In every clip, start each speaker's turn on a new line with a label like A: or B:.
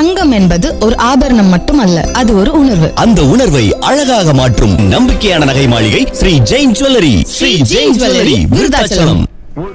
A: தங்கம் என்பது ஒரு ஆபரணம் மட்டுமல்ல அது ஒரு உணர்வு
B: அந்த உணர்வை அழகாக மாற்றும் நம்பிக்கையான நகை மாளிகை ஸ்ரீ ஜெயின் ஜுவல்லரி ஸ்ரீ ஜெயின் ஜுவல்லரி விருதாச்சலம்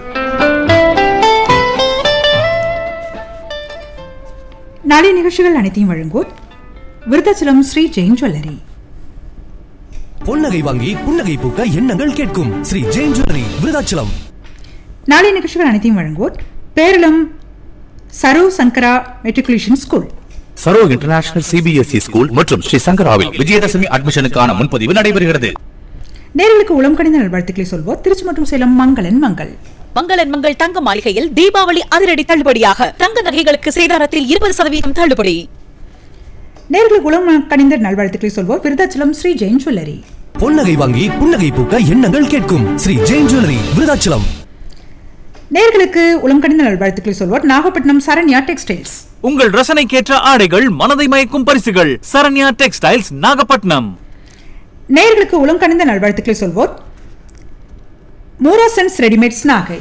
C: நாளை நிகழ்ச்சிகள் அனைத்தையும் வழங்குவோர் விருத்தாச்சலம் ஸ்ரீ ஜெயின் ஜுவல்லரி
D: பொன்னகை வாங்கி புன்னகை பூக்க எண்ணங்கள் கேட்கும் ஸ்ரீ ஜெயின் ஜுவல்லரி விருதாச்சலம்
C: நாளை நிகழ்ச்சிகள் அனைத்தையும் வழங்குவோர் Peralam Saro Sankara matriculation school
E: Saro international CBSE school மற்றும் ஸ்ரீ சங்கராவில் விஜயதசமி அட்மிஷனுக்கான முன்பதிவு நடைபெறுகிறது
C: நேர்களுக்கு உளம் கணித நல்வாழ்த்துக்களை சொல்வோர் திருச்சி மற்றும் சேலம் மங்களன் மங்கள்
F: மங்களன் மங்கள் தங்க மாளிகையில் தீபாவளி அதிரடி தள்ளுபடியாக தங்க நகைகளுக்கு சேதாரத்தில் இருபது சதவீதம் தள்ளுபடி
C: நேர்களுக்கு உளம் கணித நல்வாழ்த்துக்களை சொல்வோர் விருதாச்சலம் ஸ்ரீ ஜெயின் ஜுவல்லரி
D: பொன்னகை வாங்கி புன்னகை பூக்க எண்ணங்கள் கேட்கும் ஸ்ரீ ஜெயின் ஜுவல்லரி விருதாச்சலம்
C: நேர்களுக்கு உளம் கணித நல்வாழ்த்துக்களை சொல்வோர் நாகப்பட்டினம் சரண்யா டெக்ஸ்டைல்ஸ்
G: உங்கள் ரசனைக்கேற்ற ஆடைகள் மனதை மயக்கும் பரிசுகள் சரண்யா டெக்ஸ்டைல்ஸ் நாகப்பட்டினம்
C: நேர்களுக்கு உளம் கணித நல்வாழ்த்துக்களை சொல்வோர் மூராசன்ஸ் ரெடிமேட்ஸ் நாகை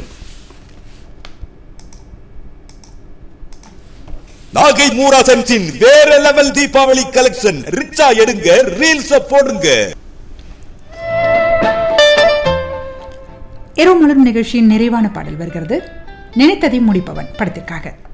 H: நாகை மூராசன்ஸின் வேற லெவல் தீபாவளி கலெக்ஷன் ரிச்சா எடுங்க ரீல்ஸ் போடுங்க
C: இரவு மலரும் நிகழ்ச்சியின் நிறைவான பாடல் வருகிறது நினைத்ததை முடிப்பவன் படத்திற்காக